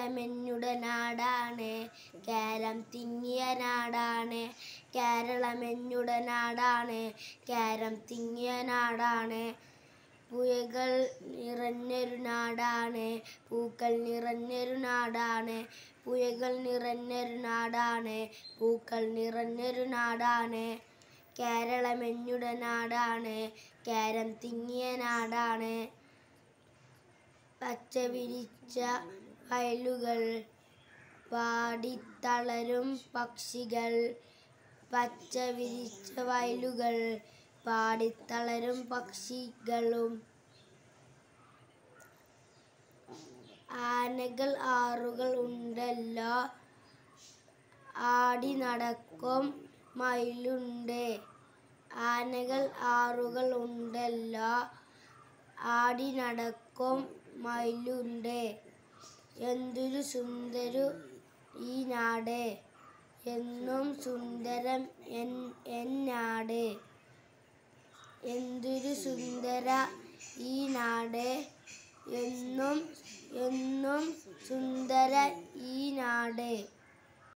കേരളമെന്നുടെ നാടാണ് കേരം തിങ്ങിയ നാടാണ് കേരളമെന്നുടെ നാടാണ് കേരം തിങ്ങിയ നാടാണ് പുഴകൾ നിറഞ്ഞൊരു നാടാണ് പൂക്കൾ നിറഞ്ഞൊരു നാടാണ് പുഴകൾ നിറഞ്ഞൊരു നാടാണ് പൂക്കൾ നിറഞ്ഞൊരു നാടാണ് കേരളമെന്നുടെ നാടാണ് കേരം തിങ്ങിയ നാടാണ് പച്ച വിരിച്ച വയലുകൾ പാടിത്തളരും പക്ഷികൾ പച്ച വിരിച്ച വയലുകൾ പാടിത്തളരും പക്ഷികളും ആനകൾ ആറുകൾ ഉണ്ടല്ലോ ആടി നടക്കും മയിലുണ്ട് ആനകൾ ആറുകൾ ഉണ്ടല്ലോ ആടി നടക്കും മയിലുണ്ട് എന്തൊരു സുന്ദരു ഈ നാട് എന്നും സുന്ദരം എൻ എൻ നാട് എന്തൊരു സുന്ദര ഈ നാട് എന്നും എന്നും സുന്ദര ഈ നാട്